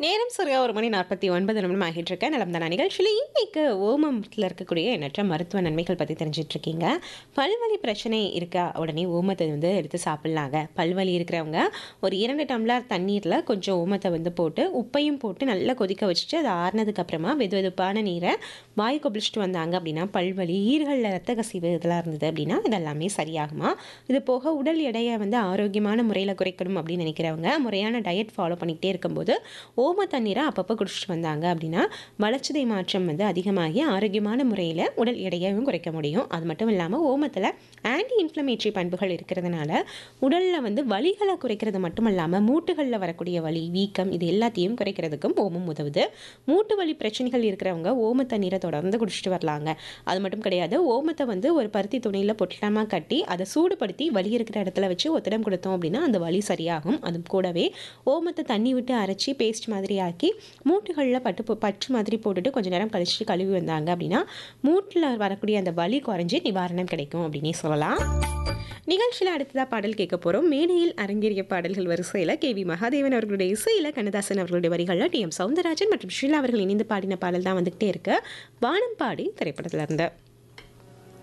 நேரம் சரியா ஒரு மணி நாற்பத்தி ஒன்பது நிமிடம் ஆகிட்டு இருக்க நலம் தான நிகழ்ச்சியில் இன்னைக்கு ஓமத்தில் இருக்கக்கூடிய எண்ணற்ற மருத்துவ நன்மைகள் பற்றி தெரிஞ்சிட்டு இருக்கீங்க பல்வலி பிரச்சனை இருக்கா உடனே ஓமத்தை வந்து எடுத்து சாப்பிட்லாங்க பல்வலி இருக்கிறவங்க ஒரு இரண்டு டம்ளர் தண்ணீரில் கொஞ்சம் ஓமத்தை வந்து போட்டு உப்பையும் போட்டு நல்லா கொதிக்க வச்சுட்டு அது ஆறுனதுக்கு அப்புறமா வெது வெதுப்பான நீரை வாய் கொப்பளிச்சுட்டு வந்தாங்க அப்படின்னா பல்வலி ஈர்களில் ரத்த கசிவு இதெல்லாம் இருந்தது அப்படின்னா இதெல்லாமே சரியாகுமா இது போக உடல் எடையை வந்து ஆரோக்கியமான முறையில் குறைக்கணும் அப்படின்னு நினைக்கிறவங்க முறையான டயட் ஃபாலோ பண்ணிக்கிட்டே இருக்கும்போது ஓம தண்ணீரை அப்பப்போ குடிச்சிட்டு வந்தாங்க அப்படின்னா வளர்ச்சிதை மாற்றம் வந்து அதிகமாகி ஆரோக்கியமான முறையில் உடல் எடையையும் குறைக்க முடியும் அது மட்டும் இல்லாமல் ஓமத்தில் ஆன்டி இன்ஃப்ளமேட்டரி பண்புகள் இருக்கிறதுனால உடலில் வந்து வலிகளை குறைக்கிறது மட்டும் இல்லாமல் மூட்டுகளில் வரக்கூடிய வலி வீக்கம் இது எல்லாத்தையும் குறைக்கிறதுக்கும் ஓமம் உதவுது மூட்டு வலி பிரச்சனைகள் இருக்கிறவங்க ஓம தண்ணீரை தொடர்ந்து குடிச்சிட்டு வரலாங்க அது மட்டும் கிடையாது ஓமத்தை வந்து ஒரு பருத்தி துணியில் பொட்டலமாக கட்டி அதை சூடுபடுத்தி வலி இருக்கிற இடத்துல வச்சு ஒத்தடம் கொடுத்தோம் அப்படின்னா அந்த வலி சரியாகும் அது கூடவே ஓமத்தை தண்ணி விட்டு அரைச்சி பேஸ்ட் மாதிரி ஆக்கி மூட்டுகளில் பட்டு போ- பற்று மாதிரி போட்டுட்டு கொஞ்ச நேரம் கழிச்சு கழுவி வந்தாங்க அப்படின்னா மூட்டில் வரக்கூடிய அந்த வலி குறைஞ்சி நிவாரணம் கிடைக்கும் அப்படின்னே சொல்லலாம் நிகழ்ச்சியில் அடுத்ததாக பாடல் கேட்க போகிறோம் மேடையில் அரங்கேறிய பாடல்கள் வரிசையில் கே வி மகாதேவன் அவர்களுடைய இசையில் கண்ணதாசன் அவர்களுடைய வரிகளில் டி எம் சவுந்தரராஜன் மற்றும் ஷீலா அவர்கள் இணைந்து பாடின பாடல் தான் வந்துகிட்டே இருக்கு வானம் பாடி திரைப்படத்துல இருந்து